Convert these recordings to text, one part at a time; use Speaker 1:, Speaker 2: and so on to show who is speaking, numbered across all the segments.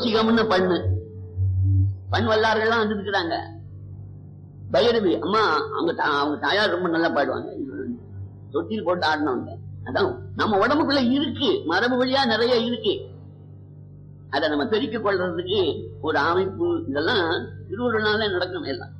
Speaker 1: கௌசிகம்னு பண்ணு பண் வல்லார்கள்லாம் வந்துருக்குறாங்க பைரவி அம்மா அவங்க தா- அவங்க தாயார் ரொம்ப நல்லா பாடுவாங்க தொட்டில் போட்டு ஆடினவங்க அதான் நம்ம உடம்புக்குள்ள இருக்கு மரபு வழியா நிறைய இருக்கு அதை நம்ம தெரிவித்துக் கொள்றதுக்கு ஒரு அமைப்பு இதெல்லாம் திருவுருளால நடக்கும் எல்லாம்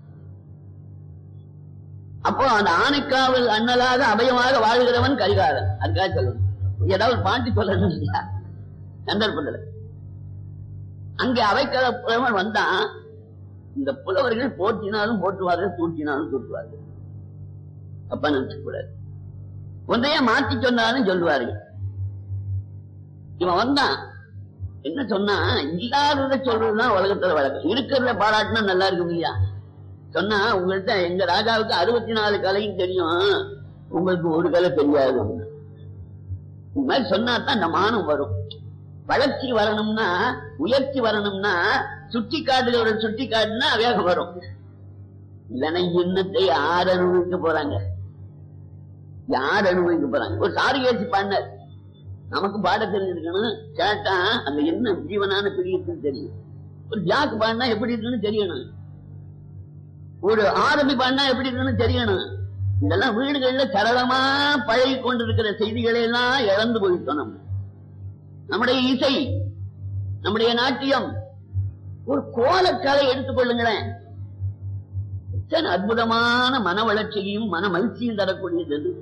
Speaker 1: அப்போ அந்த ஆணைக்காவல் அண்ணலாக அபயமாக வாழ்கிறவன் கரிகாலன் அதுக்காக சொல்லணும் ஏதாவது பாட்டி சொல்லணும் இல்லையா சந்தர்ப்பத்துல அங்கே அவைக்கலவன் வந்தான் இந்த புலவர்கள் போற்றினாலும் போற்றுவார்கள் தூற்றினாலும் தூற்றுவார்கள் அப்ப நினைச்சக்கூடாது ஒன்றைய மாத்தி சொன்னாலும் சொல்லுவார்கள் இவன் வந்தான் என்ன சொன்னா இல்லாதத சொல்றதுதான் உலகத்துல வழக்கம் இருக்கிறத பாராட்டினா நல்லா இருக்கும் இல்லையா சொன்னா உங்கள்ட்ட எங்க ராஜாவுக்கு அறுபத்தி நாலு கலையும் தெரியும் உங்களுக்கு ஒரு கலை தெரியாது இந்த மாதிரி சொன்னா தான் இந்த மானம் வரும் வளர்ச்சி வரணும்னா உயர்ச்சி வரணும்னா சுட்டி காட்டுகிறவரை சுட்டி காட்டுனா வேகம் வரும் இல்லைன்னா இன்னத்தை யார் அனுபவிக்க போறாங்க யார் அனுபவிக்க போறாங்க ஒரு சாரிகேசி பாடினார் நமக்கு பாட தெரிஞ்சிருக்கணும் கேட்டா அந்த என்ன ஜீவனான பிரியத்துன்னு தெரியும் ஒரு ஜாக்கு பாடினா எப்படி இருக்குன்னு தெரியணும் ஒரு ஆரம்பி பாடினா எப்படி இருக்குன்னு தெரியணும் இதெல்லாம் வீடுகள்ல சரளமா பழகி கொண்டிருக்கிற செய்திகளை எல்லாம் இழந்து போயிட்டோம் நம்ம நம்முடைய இசை நம்முடைய நாட்டியம் ஒரு கோலக்கலை எடுத்துக்கொள்ளுங்களேன் எத்தனை அற்புதமான மன வளர்ச்சியும் மன மகிழ்ச்சியும் தரக்கூடியது அது.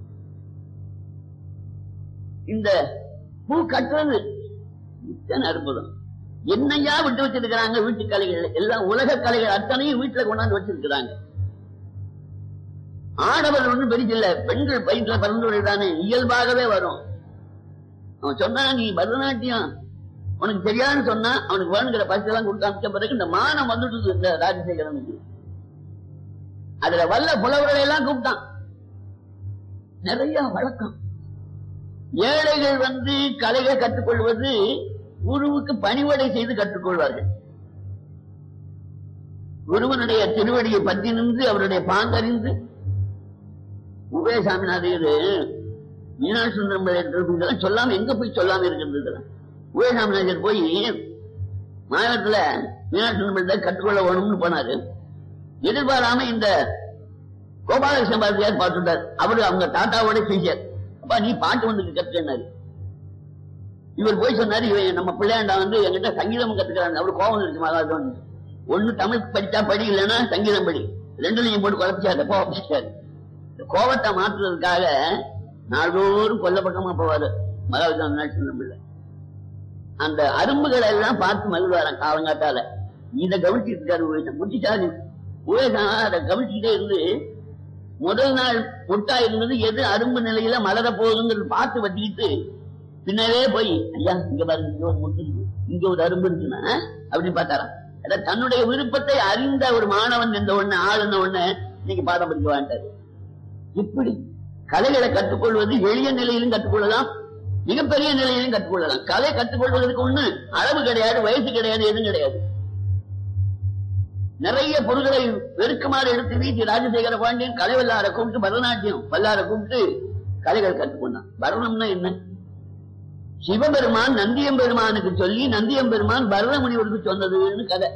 Speaker 1: இந்த பூ கட்டுறது இத்தனை அற்புதம் என்னையா விட்டு வச்சிருக்கிறாங்க வீட்டு கலைகள் எல்லாம் உலக கலைகள் அத்தனையும் வீட்டுல கொண்டாந்து வச்சிருக்கிறாங்க ஆடவர் ஒன்றும் பெரிதில்லை பெண்கள் பயிற்சியில பிறந்தவரை தானே இயல்பாகவே வரும் அவன் சொன்னா நீ பரதநாட்டியம் உனக்கு தெரியாதுன்னு சொன்னா அவனுக்கு வேணுங்கிற பரிசு எல்லாம் கொடுத்து அமைச்ச பிறகு இந்த மானம் வந்துட்டு இந்த ராஜசேகரனுக்கு அதுல வல்ல புலவர்களை எல்லாம் கூப்பிட்டான் நிறைய வழக்கம் ஏழைகள் வந்து கலைகள் கற்றுக்கொள்வது குருவுக்கு பணிவடை செய்து கற்றுக்கொள்வார்கள் குருவனுடைய திருவடியை பற்றி நின்று அவருடைய பாங்கறிந்து உபயசாமிநாதையர் மீனாட்சி சுந்தரம் இதெல்லாம் சொல்லாம எங்க போய் சொல்லாம இருக்கிறது இதெல்லாம் உபயசாமிநாதர் போய் மாநிலத்துல மீனாட்சி சுந்தரம் கற்றுக்கொள்ள வேணும்னு போனாரு எதிர்பாராம இந்த கோபாலகிருஷ்ண பாரதியார் பார்த்துட்டார் அவரு அவங்க தாத்தாவோட செய்யார் அப்பா நீ பாட்டு வந்து கத்துக்கினாரு இவர் போய் சொன்னாரு இவன் நம்ம பிள்ளையாண்டா வந்து என்கிட்ட சங்கீதம் கத்துக்கிறாங்க அவரு கோபம் இருக்கு மகாதவன் ஒண்ணு தமிழ் படிச்சா படி இல்லைன்னா சங்கீதம் படி ரெண்டுலையும் போட்டு குழப்பிச்சாரு கோபிச்சாரு இந்த கோபத்தை மாற்றுறதுக்காக நாள்தோறும் கொல்ல பக்கமா போவாரு மகாவிதான் மீனாட்சி பிள்ளை அந்த அரும்புகளை எல்லாம் பார்த்து மகிழ்வாராம் காலங்காட்டால இதை கவனிச்சுட்டு இருக்காரு உபயோகம் முட்டிச்சாரு உபயோகம் அதை கவனிச்சுட்டே இருந்து முதல் நாள் முட்டா இருந்தது எது அரும்பு நிலையில மலர போகுதுங்கிறது பார்த்து வட்டிக்கிட்டு பின்னரே போய் ஐயா இங்க பாருங்க இங்க ஒரு முட்டு இருக்கு, இங்க ஒரு அரும்பு இருக்குன்னா அப்படின்னு பார்த்தாராம் அதான் தன்னுடைய விருப்பத்தை அறிந்த ஒரு மாணவன் இந்த ஒண்ணு ஆளுன ஒண்ணு இன்னைக்கு பாடம் படிக்க வேண்டாரு இப்படி கலைகளை கற்றுக்கொள்வது எளிய நிலையிலும் கற்றுக்கொள்ளலாம் மிகப்பெரிய நிலையிலும் கற்றுக்கொள்ளலாம் கலை கற்றுக்கொள்வதற்கு ஒண்ணு அளவு கிடையாது வயசு கிடையாது எதுவும் கிடையாது நிறைய பொருள்களை வெறுக்குமாறு எடுத்து வீசி ராஜசேகர பாண்டியன் கலை வல்லார கூப்பிட்டு பரதநாட்டியம் வல்லார கூப்பிட்டு கலைகள் கற்றுக்கொண்டான் பரதம்னா என்ன சிவபெருமான் நந்தியம்பெருமானுக்கு சொல்லி நந்தியம்பெருமான் பரத முனிவருக்கு சொன்னதுன்னு கதை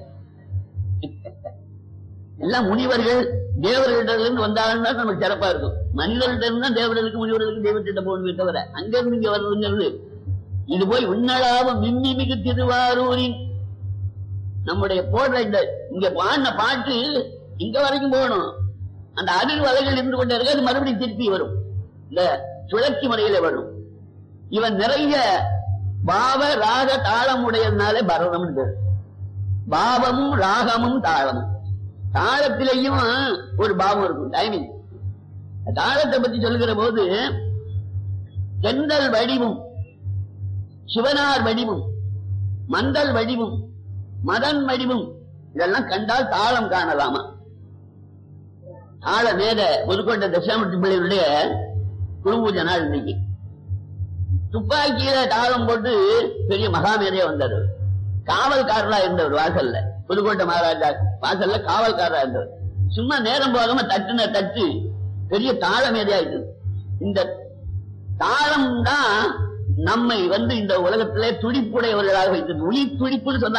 Speaker 1: எல்லாம் முனிவர்கள் தேவர்களிடம் இருந்து வந்தாங்கன்னா நமக்கு சிறப்பா இருக்கும் மனிதர்கிட்ட இருந்தா தேவர்களுக்கு முனிவர்களுக்கு தெய்வத்திட்ட போகணுமே தவிர அங்க இருந்து இங்க வர்றதுங்கிறது இது போய் உன்னளாவ மின்னி மிகு திருவாரூரின் நம்முடைய போடுற இந்த இங்க பாடின பாட்டு இங்க வரைக்கும் போகணும் அந்த அதிர் வலைகள் இருந்து கொண்டே இருக்கு அது மறுபடியும் திருப்பி வரும் இந்த சுழற்சி முறையில வரும் இவன் நிறைய பாவ ராக தாளம் உடையதுனாலே பரதம் பேர் பாவமும் ராகமும் தாளமும் தாளத்திலையும் ஒரு பாவம் இருக்கும் டைமிங் தாளத்தை பத்தி சொல்லுகிற போது செந்தல் வடிவும் சிவனார் வடிவும் மந்தல் வடிவும் மதன் வடிவும் இதெல்லாம் கண்டால் தாளம் காணலாமா தாள மேல புதுக்கோட்டை தசாமூர்த்தி பிள்ளைகளுடைய குருபூஜை நாள் இன்னைக்கு துப்பாக்கியில தாளம் போட்டு பெரிய மகாமேதையா வந்தார் அவர். காவல்காரரா இருந்தவர் வாசல்ல புதுக்கோட்டை மகாராஜா வாசல்ல காவல்காரரா இருந்தவர் சும்மா நேரம் போகாம தட்டுன தட்டு பெரிய தாளமேதையா இருக்கு இந்த தாளம் தான் நம்மை வந்து இந்த உலகத்திலே துடிப்புடையவர்களாக வைத்தது உயிர் துடிப்புன்னு சொன்னா